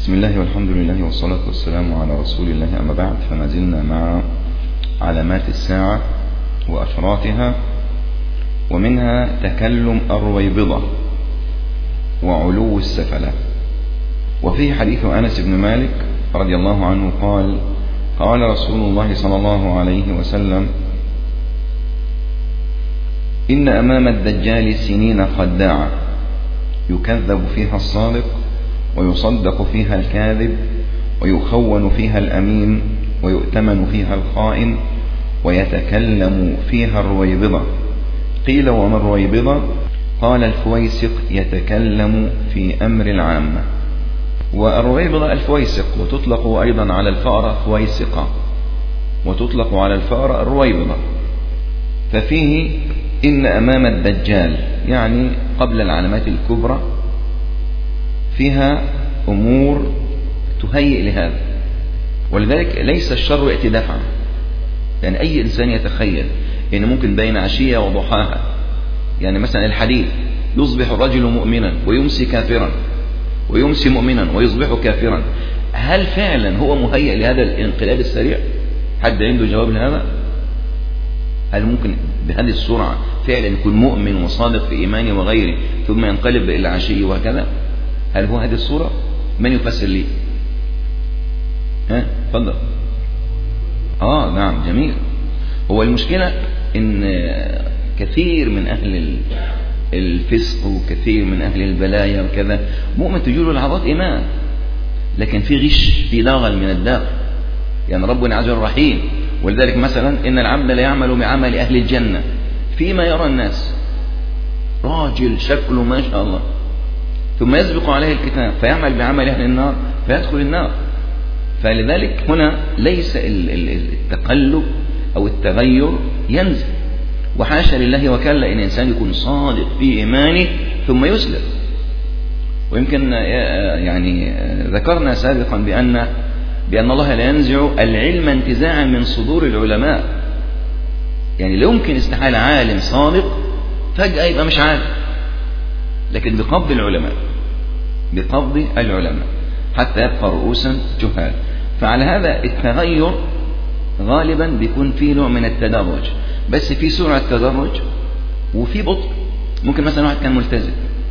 بسم الله والحمد لله والصلاة والسلام على رسول الله أما بعد فما زلنا مع علامات الساعة وأشراطها ومنها تكلم الرويبضة وعلو السفلة وفي حديث أنس بن مالك رضي الله عنه قال قال رسول الله صلى الله عليه وسلم إن أمام الدجال سنين خداعة يكذب فيها الصادق ويصدق فيها الكاذب ويخون فيها الأمين ويؤتمن فيها الخائن ويتكلم فيها الرويبضة قيل وما الرويبضة قال الفويسق يتكلم في أمر العامة والرويبضة الفويسق وتطلق أيضا على الفأرة فويسقة وتطلق على الفأرة الرويبضة ففيه إن أمام الدجال يعني قبل العلامات الكبرى فيها أمور تهيئ لهذا ولذلك ليس الشر يأتي دفعا يعني أي إنسان يتخيل أن ممكن بين عشية وضحاها يعني مثلا الحديث يصبح الرجل مؤمنا ويمسي كافرا ويمسي مؤمنا ويصبح كافرا هل فعلا هو مهيئ لهذا الانقلاب السريع حد عنده جواب لهذا هل ممكن بهذه السرعة فعلا يكون مؤمن وصادق في إيمانه وغيره ثم ينقلب إلى عشي وهكذا هل هو هذه الصورة من يفسر لي ها تفضل اه نعم جميل هو المشكلة ان كثير من اهل الفسق وكثير من اهل البلايا وكذا مؤمن تجيله لحظات ايمان لكن في غش في داغل من الداخل يعني ربنا عز وجل رحيم ولذلك مثلا ان العبد لا يعمل بعمل اهل الجنة فيما يرى الناس راجل شكله ما شاء الله ثم يسبق عليه الكتاب فيعمل بعمل أهل النار فيدخل النار فلذلك هنا ليس التقلب أو التغير ينزل وحاشا لله وكلا إن إنسان يكون صادق في إيمانه ثم يسلم ويمكن يعني ذكرنا سابقا بأن بأن الله لا ينزع العلم انتزاعا من صدور العلماء يعني لا يمكن استحال عالم صادق فجأة يبقى مش عالم لكن بقبض العلماء بقبض العلماء حتى يبقى رؤوسا جهال فعلى هذا التغير غالبا بيكون فيه نوع من التدرج بس في سرعة تدرج وفي بطء ممكن مثلا واحد كان ملتزم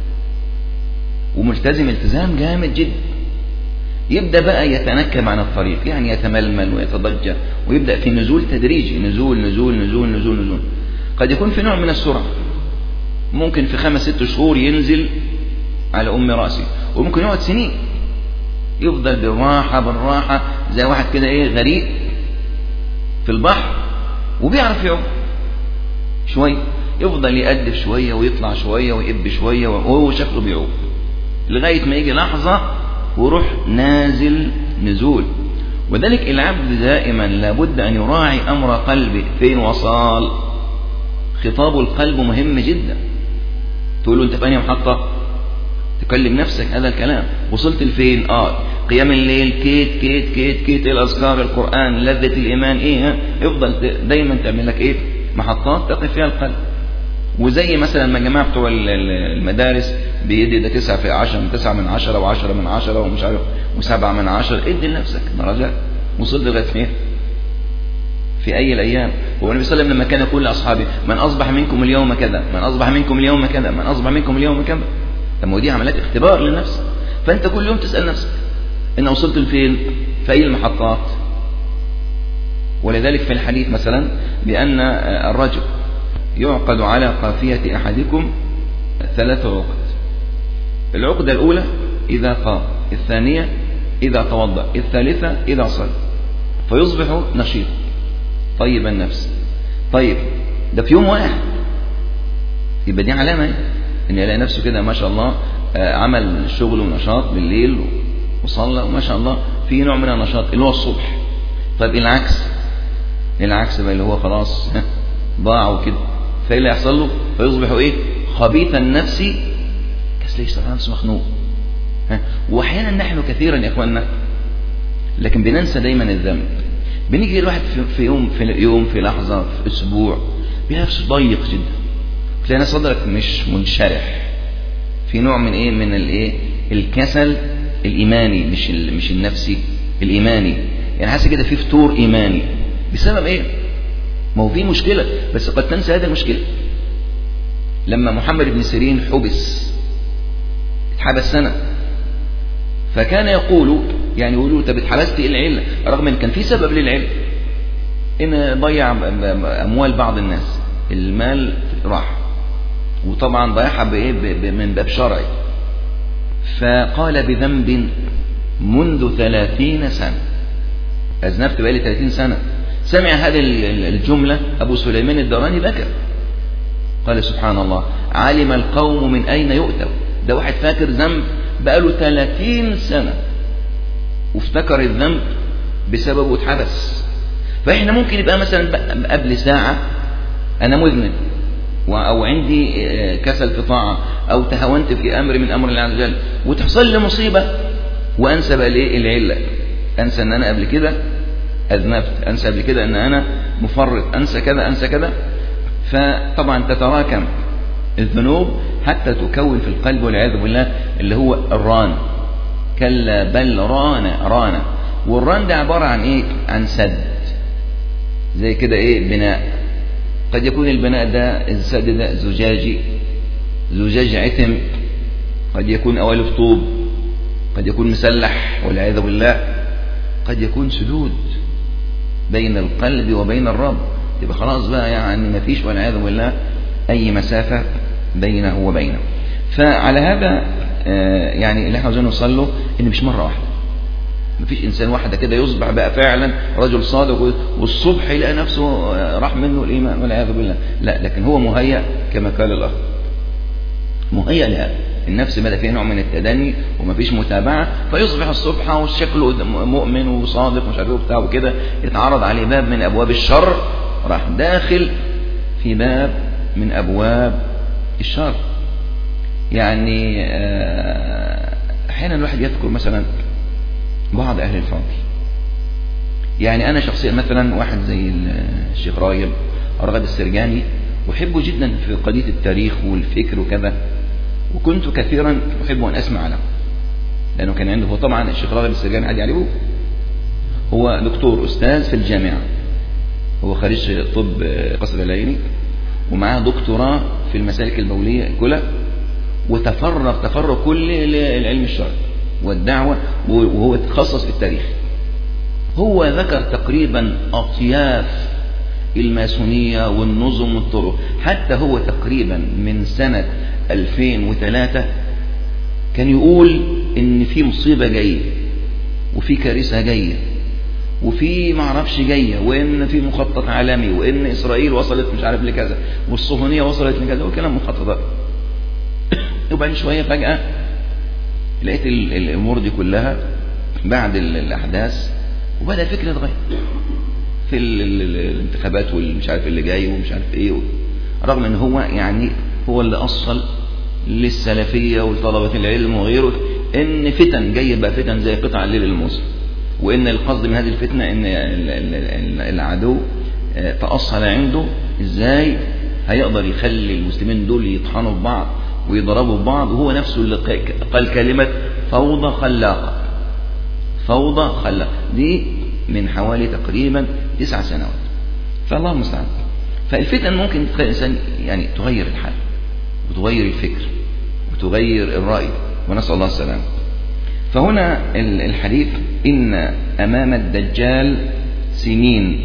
وملتزم التزام جامد جدا يبدأ بقى يتنكب عن الطريق يعني يتململ ويتضجر ويبدأ في نزول تدريجي نزول نزول نزول نزول نزول قد يكون في نوع من السرعة ممكن في خمس ست شهور ينزل على أم رأسي وممكن يقعد سنين يفضل بالراحة بالراحة زي واحد كده ايه غريق في البحر وبيعرف يعوم شوية يفضل يقدف شوية ويطلع شوية ويقب شوية وهو شكله بيعوم لغاية ما يجي لحظة ويروح نازل نزول وذلك العبد دائما لابد أن يراعي أمر قلبه فين وصال خطاب القلب مهم جدا تقول له انت في انهي محطة تكلم نفسك هذا الكلام وصلت لفين اه قيام الليل كيت كيت كيت كيت الاذكار القرآن لذة الايمان ايه افضل دايما تعمل لك ايه محطات تقف فيها القلب وزي مثلا ما جماعة بتوع المدارس بيدي ده تسعة في عشرة من تسعة من عشرة وعشرة من عشرة ومش عارف وسبعة من عشرة ادي لنفسك درجات وصلت لغاية فين في أي الأيام هو النبي صلى الله عليه وسلم لما كان يقول لأصحابه من أصبح منكم اليوم كذا من أصبح منكم اليوم كذا من أصبح منكم اليوم كذا طب دي عمليات اختبار للنفس فأنت كل يوم تسأل نفسك إن وصلت لفين في أي المحطات ولذلك في الحديث مثلا بأن الرجل يعقد على قافية أحدكم ثلاث عقد العقدة الأولى إذا قام الثانية إذا توضأ الثالثة إذا صلى فيصبح نشيطا طيب النفس طيب ده في يوم واحد يبقى دي علامة ان يلاقي نفسه كده ما شاء الله عمل شغل ونشاط بالليل وصلى وما شاء الله في نوع من النشاط اللي هو الصبح طيب العكس العكس بقى اللي هو خلاص ضاع وكده فايه اللي يحصل له فيصبح ايه خبيث النفس كسل يشتغل نفسه مخنوق واحيانا نحن كثيرا يا اخواننا لكن بننسى دايما الذنب بنيجي الواحد في يوم في يوم في لحظة في أسبوع بيلاقي نفسه ضيق جدا تلاقي نفس صدرك مش منشرح في نوع من إيه من الإيه الكسل الإيماني مش مش النفسي الإيماني يعني حاسس كده في فتور إيماني بسبب إيه؟ ما هو في مشكلة بس قد تنسى هذه المشكلة لما محمد بن سيرين حبس اتحبس سنة فكان يقول يعني يقولوا طب اتحبست ايه العلة رغم ان كان في سبب للعلة ان ضيع اموال بعض الناس المال راح وطبعا ضيعها بايه من باب شرعي فقال بذنب منذ ثلاثين سنة أذنبت بقالي ثلاثين سنة سمع هذه الجملة أبو سليمان الدراني بكى قال سبحان الله علم القوم من أين يؤتوا ده واحد فاكر ذنب بقاله 30 سنة وافتكر الذنب بسببه اتحبس فإحنا ممكن يبقى مثلا قبل ساعة أنا مذنب أو عندي كسل في طاعة أو تهاونت في أمر من أمر الله عز وجل وتحصل لي مصيبة وأنسى بقى الإيه العلة أنسى أن أنا قبل كده أذنبت أنسى قبل كده أن أنا مفرط أنسى كذا أنسى كذا فطبعا تتراكم الذنوب حتى تكون في القلب والعياذ بالله اللي هو الران كلا بل ران ران والران ده عبارة عن ايه عن سد زي كده ايه بناء قد يكون البناء ده السد ده زجاجي زجاج عتم قد يكون أوالف طوب قد يكون مسلح والعياذ بالله قد يكون سدود بين القلب وبين الرب يبقى خلاص بقى يعني ما فيش والعياذ بالله أي مسافة بينه وبينه فعلى هذا يعني اللي احنا عاوزين نوصل له ان مش مره واحده مفيش انسان واحده كده يصبح بقى فعلا رجل صادق والصبح يلاقي نفسه راح منه الايمان والعياذ بالله لا لكن هو مهيأ كما قال الاخ مهيأ لها النفس بدا فيها نوع من التدني ومفيش متابعه فيصبح الصبح وشكله مؤمن وصادق ومش عارف ايه وبتاع وكده يتعرض عليه باب من ابواب الشر راح داخل في باب من ابواب الشر يعني احيانا الواحد يذكر مثلا بعض اهل الفضل يعني انا شخصيا مثلا واحد زي الشيخ رايل رغد السرجاني احبه جدا في قضيه التاريخ والفكر وكذا وكنت كثيرا احب ان اسمع له لانه كان عنده هو طبعا الشيخ راغب السرجاني عادي عليه هو دكتور استاذ في الجامعه هو خريج طب قصر العيني ومعاه دكتوراه في المسالك البوليه كلها وتفرغ تفرغ كل للعلم الشرعي والدعوة وهو تخصص في التاريخ هو ذكر تقريبا أطياف الماسونية والنظم والطرق حتى هو تقريبا من سنة 2003 كان يقول إن في مصيبة جاية وفي كارثة جاية وفي معرفش جاية وإن في مخطط عالمي وإن إسرائيل وصلت مش عارف لكذا والصهيونية وصلت لكذا وكلام مخططات وبعدين شوية فجأة لقيت الأمور دي كلها بعد الأحداث وبدأ فكرة يتغير في الانتخابات والمش عارف اللي جاي ومش عارف ايه رغم ان هو يعني هو اللي أصل للسلفية وطلبة العلم وغيره ان فتن جاية بقى فتن زي قطع الليل الموسم وان القصد من هذه الفتنة ان العدو تأصل عنده ازاي هيقدر يخلي المسلمين دول يطحنوا في بعض ويضربوا في بعض وهو نفسه اللي قال كلمة فوضى خلاقة فوضى خلاقة دي من حوالي تقريبا تسع سنوات فالله المستعان فالفتن ممكن تخلي الإنسان يعني تغير الحال وتغير الفكر وتغير الرأي ونسأل الله السلامة فهنا الحديث إن أمام الدجال سنين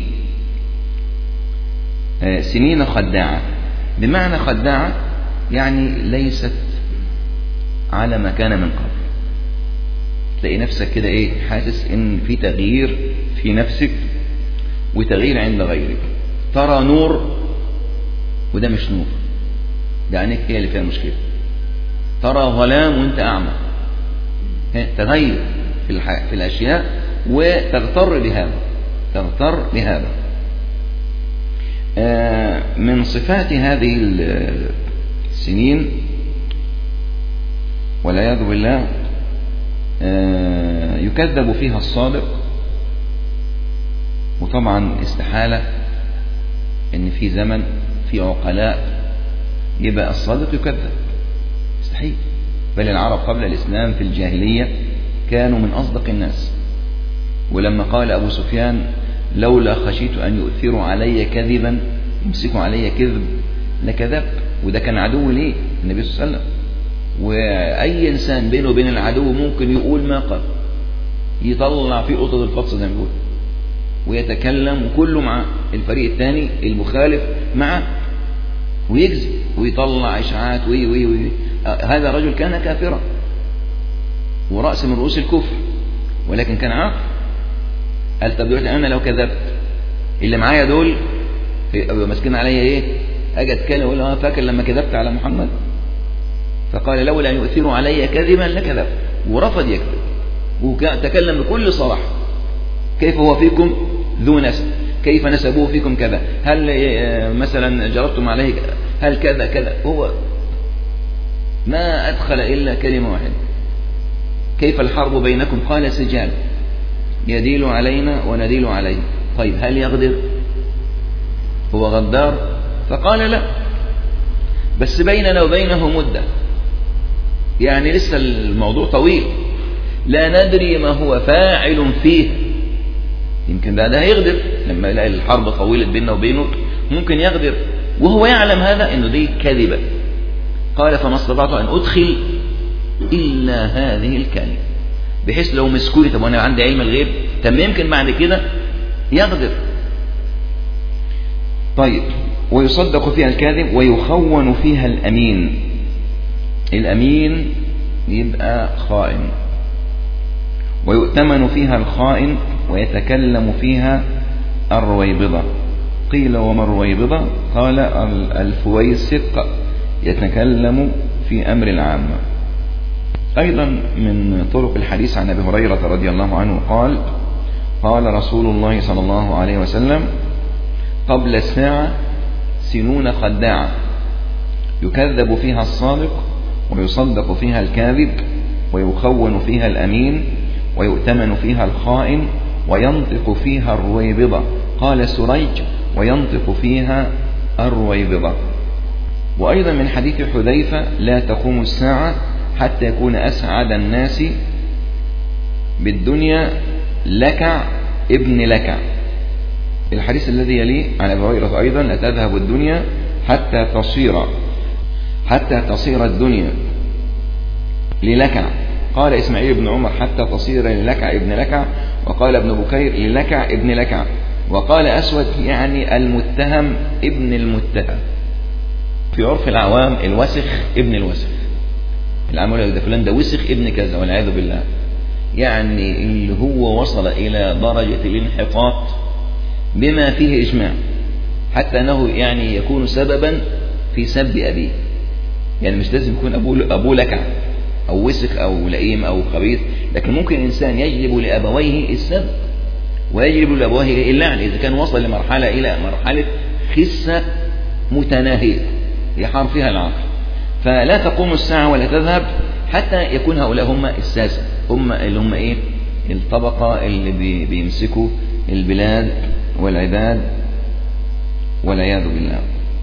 سنين خداعة بمعنى خداعة يعني ليست على ما كان من قبل تلاقي نفسك كده ايه حاسس ان في تغيير في نفسك وتغيير عند غيرك ترى نور وده مش نور ده عينيك هي اللي فيها المشكله ترى ظلام وانت اعمى تغير في, الح... في الاشياء وتغتر بهذا تغتر بهذا آه من صفات هذه السنين والعياذ بالله آه يكذب فيها الصادق وطبعا استحالة ان في زمن في عقلاء يبقى الصادق يكذب مستحيل بل العرب قبل الإسلام في الجاهلية كانوا من أصدق الناس ولما قال أبو سفيان لولا خشيت أن يؤثروا علي كذبا يمسكوا علي كذب لكذبت وده كان عدو ليه النبي صلى الله عليه وسلم وأي إنسان بينه وبين العدو ممكن يقول ما قال يطلع في قطة الفص زي ما بيقول ويتكلم وكله مع الفريق الثاني المخالف معه ويكذب ويطلع إشاعات وي وي وي هذا الرجل كان كافرا ورأس من رؤوس الكفر ولكن كان عاقل قال طب دلوقتي أنا لو كذبت اللي معايا دول يبقوا ماسكين عليا إيه؟ أجي أتكلم أقول له فاكر لما كذبت على محمد؟ فقال لولا أن يؤثروا علي كذبا لكذبت ورفض يكذب وتكلم بكل صراحة كيف هو فيكم ذو نسب كيف نسبوه فيكم كذا هل مثلا جربتم عليه هل كذا كذا هو ما أدخل إلا كلمة واحدة كيف الحرب بينكم قال سجال يديل علينا ونديل عليه طيب هل يغدر هو غدار فقال لا بس بيننا وبينه مدة يعني لسه الموضوع طويل لا ندري ما هو فاعل فيه يمكن بعدها يغدر لما يلاقي الحرب طويلة بيننا وبينه ممكن يغدر وهو يعلم هذا انه دي كذبة قال فما استطعت ان ادخل الا هذه الكلمة بحيث لو مسكوني طب وانا عندي علم الغيب طب يمكن بعد كده يغدر طيب ويصدق فيها الكاذب ويخون فيها الامين الامين يبقى خائن ويؤتمن فيها الخائن ويتكلم فيها الرويبضة قيل وما الرويبضة قال الفويسق يتكلم في أمر العامة أيضا من طرق الحديث عن أبي هريرة رضي الله عنه قال قال رسول الله صلى الله عليه وسلم قبل الساعة سنون خداعة يكذب فيها الصادق ويصدق فيها الكاذب ويخون فيها الأمين ويؤتمن فيها الخائن وينطق فيها الرويبضة قال سريج وينطق فيها الرويبضة وأيضا من حديث حذيفة لا تقوم الساعة حتى يكون أسعد الناس بالدنيا لكع ابن لكع الحديث الذي يليه عن أبي هريرة أيضا لا تذهب الدنيا حتى تصير حتى تصير الدنيا للكع قال إسماعيل بن عمر حتى تصير للكع ابن لكع وقال ابن بكير للكع ابن لكع وقال أسود يعني المتهم ابن المتهم في عرف العوام الوسخ ابن الوسخ العام يقول ده فلان ده وسخ ابن كذا والعياذ بالله يعني اللي هو وصل إلى درجة الانحطاط بما فيه إجماع حتى أنه يعني يكون سببا في سب أبيه يعني مش لازم يكون أبوه, أبوه لكع أو وسخ أو لئيم أو خبيث لكن ممكن إنسان يجلب لأبويه السب ويجلب لأبويه اللعن إذا كان وصل لمرحلة إلى مرحلة خسة متناهية يحار فيها العقل فلا تقوم الساعة ولا تذهب حتى يكون هؤلاء هم الساسة هم اللي هم إيه الطبقة اللي بي بيمسكوا البلاد والعباد والعياذ بالله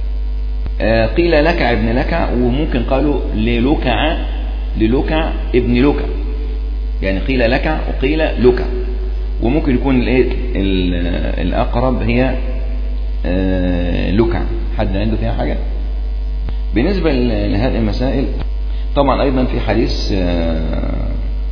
آه قيل لكع ابن لكع وممكن قالوا للكع للكع ابن لكع يعني قيل لكع وقيل لكع وممكن يكون الايه الاقرب هي آه لكع حد عنده فيها حاجه بالنسبه لهذه المسائل طبعا ايضا في حديث آه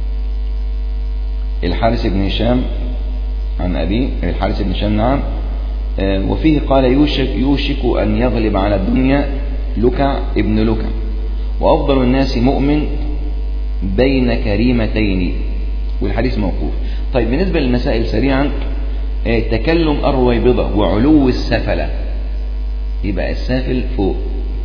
الحارث بن هشام عن ابيه الحارث بن هشام نعم آه وفيه قال يوشك يوشك ان يغلب على الدنيا لكع ابن لكع وافضل الناس مؤمن بين كريمتين والحديث موقوف طيب بالنسبة للمسائل سريعا تكلم الرويبضة وعلو السفلة يبقى السافل فوق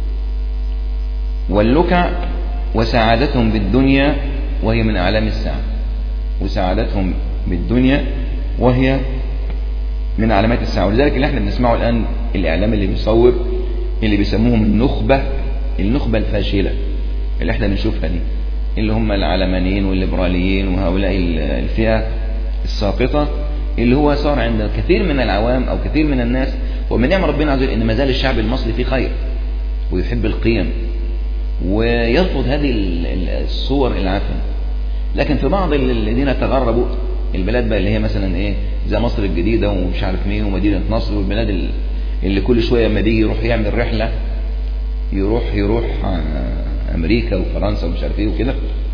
واللكع وسعادتهم بالدنيا وهي من أعلام الساعة وسعادتهم بالدنيا وهي من علامات الساعة ولذلك اللي احنا بنسمعه الآن الإعلام اللي بيصور اللي بيسموهم النخبة النخبة الفاشلة اللي احنا بنشوفها دي اللي هم العلمانيين والليبراليين وهؤلاء الفئة الساقطة اللي هو صار عند كثير من العوام أو كثير من الناس ومن نعم ربنا عز وجل إن ما زال الشعب المصري فيه خير ويحب القيم ويرفض هذه الصور العفن لكن في بعض الذين تغربوا البلاد بقى اللي هي مثلا ايه زي مصر الجديدة ومش عارف مين ومدينة نصر والبلاد اللي كل شوية لما بيجي يروح يعمل رحلة يروح يروح أمريكا وفرنسا ومش عارف ايه وكده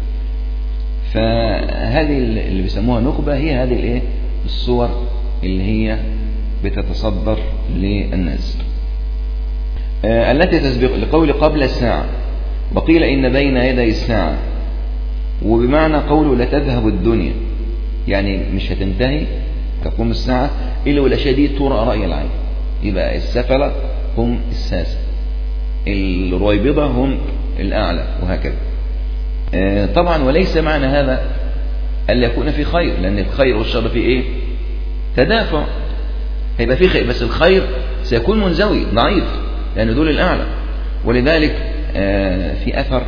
فهذه اللي بيسموها نخبة هي هذه الايه الصور اللي هي بتتصدر للناس آه التي تسبق لقول قبل الساعة وقيل إن بين يدي الساعة وبمعنى قوله لا تذهب الدنيا يعني مش هتنتهي تقوم الساعة إلا والأشياء دي ترى رأي العين يبقى السفلة هم الساسة الرويبضة هم الأعلى وهكذا آه طبعا وليس معنى هذا ألا يكون في خير لأن الخير والشر في إيه تدافع هيبقى في خير بس الخير سيكون منزوي ضعيف لأن دول الأعلى ولذلك آه في أثر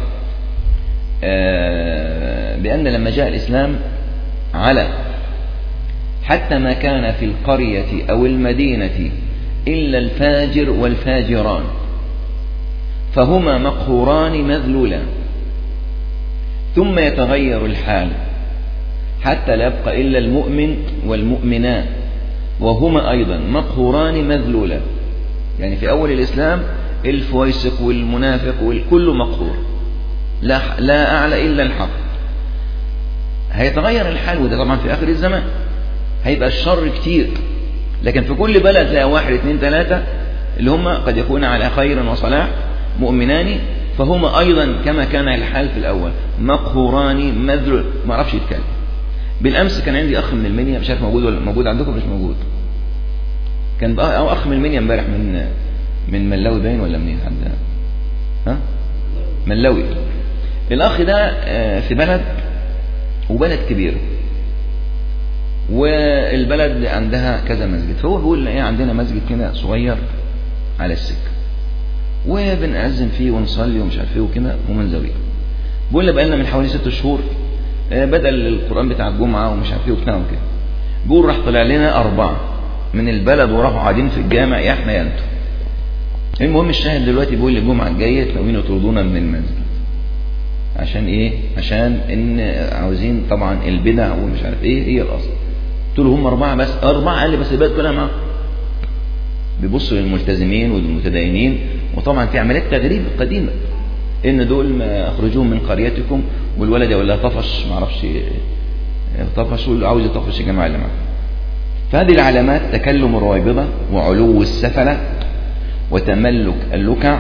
آه بأن لما جاء الإسلام على حتى ما كان في القرية أو المدينة إلا الفاجر والفاجران فهما مقهوران مذلولان ثم يتغير الحال حتى لا يبقى إلا المؤمن والمؤمنان وهما أيضا مقهوران مذلولان يعني في أول الإسلام الفويسق والمنافق والكل مقهور لا, لا أعلى إلا الحق هيتغير الحال وده طبعا في آخر الزمان هيبقى الشر كتير لكن في كل بلد تلاقي واحد اثنين ثلاثة اللي هم قد يكون على خير وصلاح مؤمنان فهما أيضا كما كان الحال في الأول مقهوران مذلول ما عرفش يتكلم بالأمس كان عندي أخ من المنيا مش عارف موجود ولا موجود عندكم مش موجود كان أو أخ من المنيا امبارح من من ملاوي باين ولا منين حد ها ملاوي الأخ ده في بلد وبلد كبير والبلد عندها كذا مسجد فهو بيقول ايه عندنا مسجد كده صغير على السكه وبنأذن فيه ونصلي ومش عارف ايه وكده ومنزوي بيقول لي بقالنا من حوالي ست شهور بدل القرآن بتاع الجمعة ومش عارف ايه وبتاع وكده بيقول راح طلع لنا أربعة من البلد وراحوا قاعدين في الجامع يا احنا يا انتوا المهم الشاهد دلوقتي بيقول لي الجمعة الجاية تلاقوين يطردونا من المسجد عشان ايه عشان ان عاوزين طبعا البدع ومش عارف ايه هي الاصل قلت له هم اربعه بس اربعه قال لي بس البلد كلها معاهم بيبصوا للملتزمين والمتدينين وطبعا في عمليات تغريب قديمه ان دول ما اخرجوهم من قريتكم والولد يقول لها طفش ما اعرفش طفش عاوز يطفش الجماعه اللي معاه فهذه العلامات تكلم الرويبضه وعلو السفله وتملك اللكع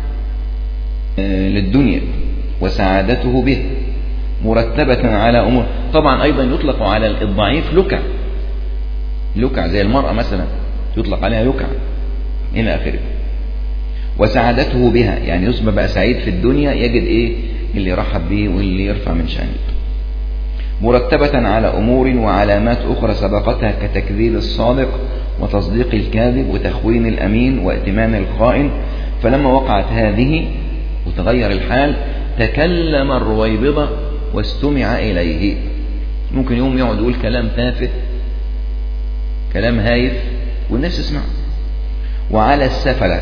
للدنيا وسعادته به مرتبة على أمور طبعا أيضا يطلق على الضعيف لكع لكع زي المرأة مثلا يطلق عليها لكع إلى آخره وسعادته بها يعني يصبح بقى سعيد في الدنيا يجد إيه اللي يرحب به واللي يرفع من شأنه مرتبة على أمور وعلامات أخرى سبقتها كتكذيب الصادق وتصديق الكاذب وتخوين الأمين وائتمان الخائن فلما وقعت هذه وتغير الحال تكلم الرويبضة واستمع إليه ممكن يوم يقعد يقول كلام تافه كلام هايف والناس تسمع وعلى السفلة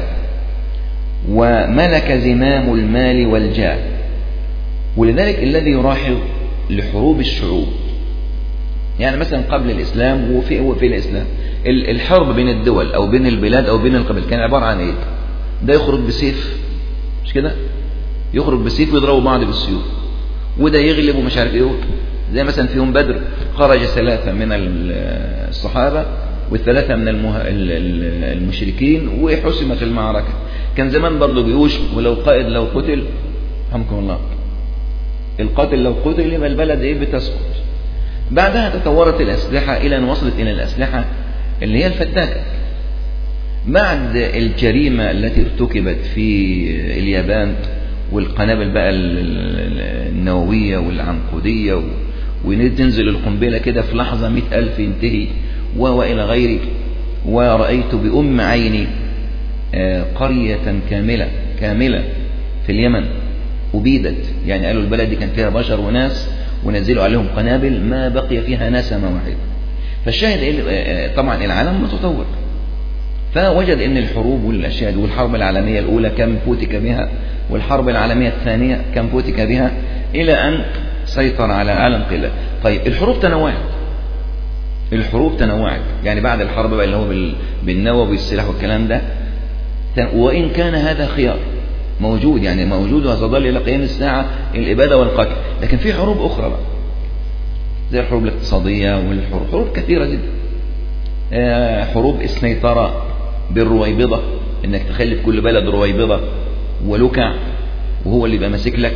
وملك زمام المال والجاه ولذلك الذي يراحل لحروب الشعوب يعني مثلا قبل الإسلام وفي, وفي الإسلام الحرب بين الدول أو بين البلاد أو بين القبائل كان عبارة عن إيه ده يخرج بسيف مش كده يخرج بسيف ويضربوا بعض بالسيوف وده يغلب ومش عارف ايه زي مثلا في يوم بدر خرج ثلاثة من الصحابة والثلاثة من المه... المشركين وحسمت المعركة كان زمان برضه جيوش ولو قائد لو قتل رحمكم الله القاتل لو قتل يبقى البلد ايه بتسقط بعدها تطورت الأسلحة إلى أن وصلت إلى الأسلحة اللي هي الفتاكة بعد الجريمة التي ارتكبت في اليابان والقنابل بقى النووية والعنقودية وتنزل القنبلة كده في لحظة مئة ألف ينتهي وإلى غيره ورأيت بأم عيني قرية كاملة كاملة في اليمن أبيدت يعني قالوا البلد دي كان فيها بشر وناس ونزلوا عليهم قنابل ما بقي فيها نسمة واحدة فالشاهد طبعا العالم متطور فوجد ان الحروب والاشياء والحرب العالميه الاولى كم فتك بها والحرب العالميه الثانيه كم فتك بها الى ان سيطر على أعلى انقلاب طيب الحروب تنوعت الحروب تنوعت يعني بعد الحرب بقى اللي هو بالنووي والسلاح والكلام ده وإن كان هذا خيار موجود يعني موجود وسيظل إلى قيام الساعة الإبادة والقتل لكن في حروب أخرى بقى زي الحروب الاقتصادية والحروب حروب كثيرة جدا حروب السنيطرة بالرويبضة انك تخلي في كل بلد رويبضة ولكع وهو اللي يبقى ماسك لك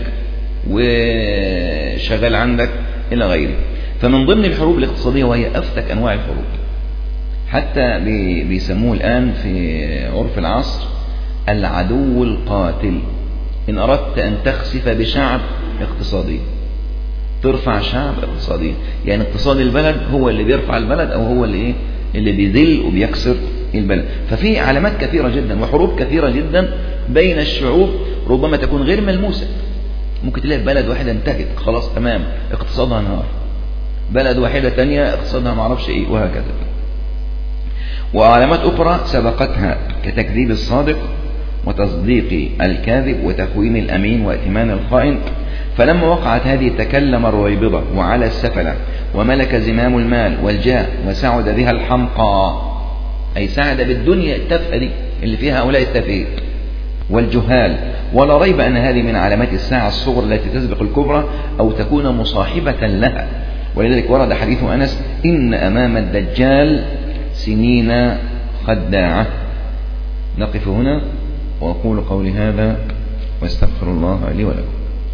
وشغال عندك إلى غيره فمن ضمن الحروب الاقتصادية وهي أفتك أنواع الحروب حتى بيسموه الآن في عرف العصر العدو القاتل إن أردت أن تخسف بشعب اقتصاديا ترفع شعب اقتصاديا يعني اقتصاد البلد هو اللي بيرفع البلد أو هو اللي إيه اللي بيذل وبيكسر البلد ففي علامات كثيرة جدا وحروب كثيرة جدا بين الشعوب ربما تكون غير ملموسة ممكن تلاقي بلد واحدة انتهت خلاص تمام اقتصادها نهار بلد واحدة تانية اقتصادها معرفش ايه وهكذا وعلامات أخرى سبقتها كتكذيب الصادق وتصديق الكاذب وتخوين الأمين وائتمان الخائن فلما وقعت هذه تكلم الرويبضة وعلى السفلة وملك زمام المال والجاه وسعد بها الحمقى أي سعد بالدنيا التافهة دي اللي فيها هؤلاء التافهين والجهال ولا ريب أن هذه من علامات الساعة الصغرى التي تسبق الكبرى أو تكون مصاحبة لها ولذلك ورد حديث أنس إن أمام الدجال سنين خداعة نقف هنا وأقول قولي هذا واستغفر الله لي ولكم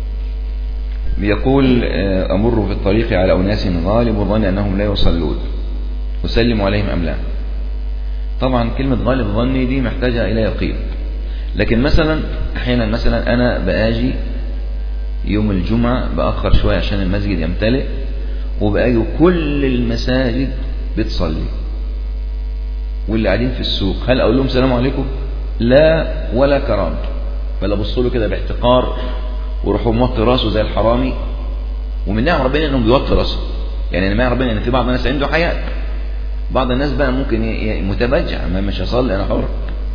بيقول أمر في الطريق على أناس غالب ظن أنهم لا يصلون أسلم عليهم أم لا طبعا كلمة غالب ظني دي محتاجة إلى يقين لكن مثلا أحيانا مثلا أنا بآجي يوم الجمعة بأخر شوية عشان المسجد يمتلئ وبآجي كل المساجد بتصلي واللي قاعدين في السوق هل أقول لهم السلام عليكم لا ولا كرام بل أبص له كده باحتقار ويروحوا موطي راسه زي الحرامي ومن نعم ربنا انهم بيوطي راسه يعني من نعم ربنا ان في بعض الناس عنده حياء بعض الناس بقى ممكن متبجع ما مش هصلي انا حر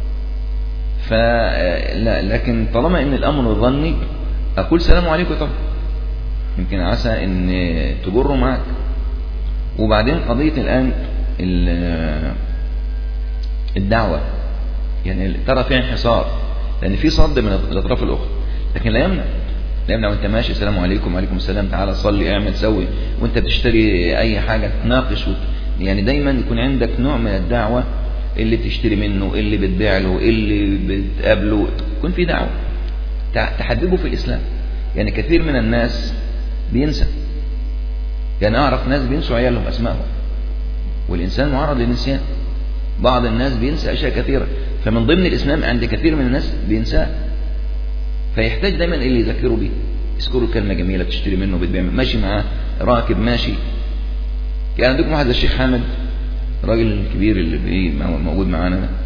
فلا لكن طالما ان الامر ظني اقول سلام عليكم طبعا يمكن عسى ان تجروا معك وبعدين قضية الان الدعوة يعني ترى فيها انحصار لان في صد من الاطراف الاخرى لكن لا يمنع لا يمنع وانت ماشي السلام عليكم وعليكم السلام تعالى صلي اعمل سوي وانت بتشتري اي حاجة تناقش وت... يعني دايما يكون عندك نوع من الدعوة اللي بتشتري منه اللي بتبيع له اللي بتقابله يكون في دعوة تحببه في الإسلام يعني كثير من الناس بينسى يعني أعرف ناس بينسوا عيالهم أسمائهم والإنسان معرض للنسيان بعض الناس بينسى أشياء كثيرة فمن ضمن الإسلام عند كثير من الناس بينساه فيحتاج دايما اللي يذكره بيه يذكروا كلمة جميلة بتشتري منه بتبيع ماشي معاه راكب ماشي يعني عندكم واحد زي الشيخ حامد الراجل الكبير اللي موجود معانا ده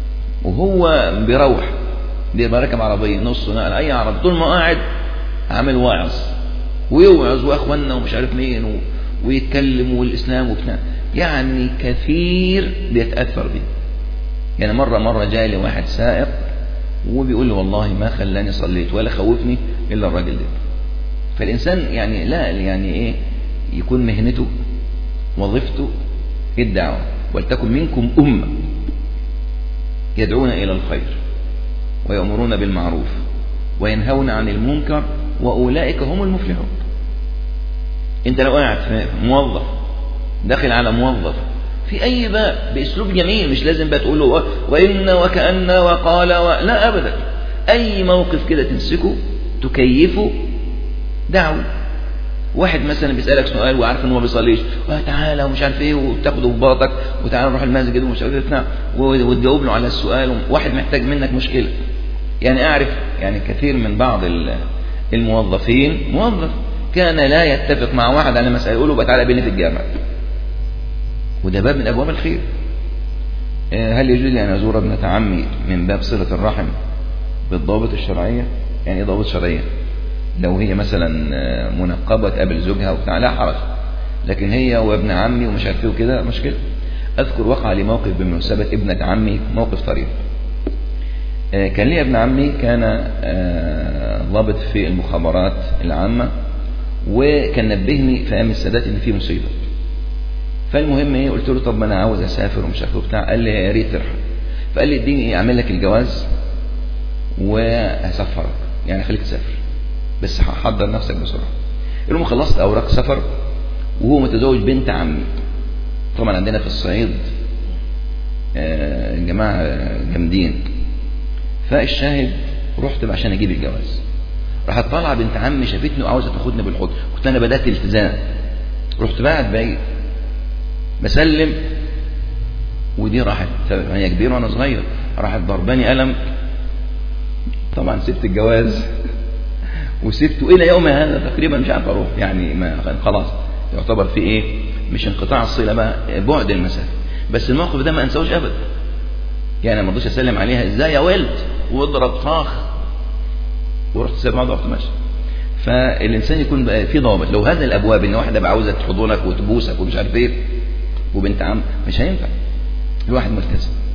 وهو بيروح بيبقى راكب عربية نص نقل أي عربية طول ما قاعد عامل واعظ ويوعظ وأخواننا ومش عارف مين و... ويتكلم والإسلام وبتاع يعني كثير بيتأثر بيه يعني مرة مرة جاي لي واحد سائق وبيقول لي والله ما خلاني صليت ولا خوفني إلا الراجل ده فالإنسان يعني لا يعني إيه يكون مهنته وظيفته الدعوة ولتكن منكم أمة يدعون إلى الخير ويأمرون بالمعروف وينهون عن المنكر وأولئك هم المفلحون أنت لو قاعد في موظف داخل على موظف في أي باب بأسلوب جميل مش لازم بقى تقول له وإن وكأن وقال و... لا أبدا أي موقف كده تمسكه تكيفه دعوه واحد مثلا بيسألك سؤال وعارف ان هو ما بيصليش تعالى ومش عارف ايه وتاخده في باطك وتعالى نروح المسجد ومش عارف ايه وتجاوب له على السؤال واحد محتاج منك مشكلة يعني اعرف يعني كثير من بعض الموظفين موظف كان لا يتفق مع واحد على مسألة يقول له بقى تعالى بيني في الجامع وده باب من ابواب الخير هل يجوز لي ان ازور ابنة عمي من باب صلة الرحم بالضوابط الشرعية يعني ايه ضوابط شرعية لو هي مثلا منقبة تقابل زوجها وبتاع لا حرج لكن هي وابن عمي ومش عارف ايه وكده مشكلة اذكر وقع لي موقف بمناسبة ابنة عمي موقف طريف كان لي ابن عمي كان ضابط في المخابرات العامة وكان نبهني في ايام السادات ان في مصيبه فالمهم ايه قلت له طب ما انا عاوز اسافر ومش عارف وبتاع قال لي يا ريت ترحل فقال لي اديني ايه اعمل لك الجواز وهسفرك يعني خليك تسافر بس حضر نفسك بسرعه المهم خلصت اوراق سفر وهو متزوج بنت عمي طبعا عندنا في الصعيد آه، جماعه جامدين فالشاهد رحت بقى عشان اجيب الجواز راحت طالعه بنت عمي شافتني وعاوزه تاخدني بالحضن كنت انا بدات التزام رحت بعد بعيد بسلم ودي راحت هي كبيره وانا صغير راحت ضرباني قلم طبعا سبت الجواز وسبته الى يوم هذا تقريبا مش عارف اروح يعني ما خلاص يعتبر في ايه مش انقطاع الصله بقى بعد المسافه بس الموقف ده ما انساهوش ابدا يعني ما رضيتش اسلم عليها ازاي يا ولد واضرب طاخ ورحت سايب بعض ورحت ماشي فالانسان يكون بقى في ضابط لو هذه الابواب ان واحده بقى عاوزه تحضنك وتبوسك ومش عارف ايه وبنت عم مش هينفع الواحد ملتزم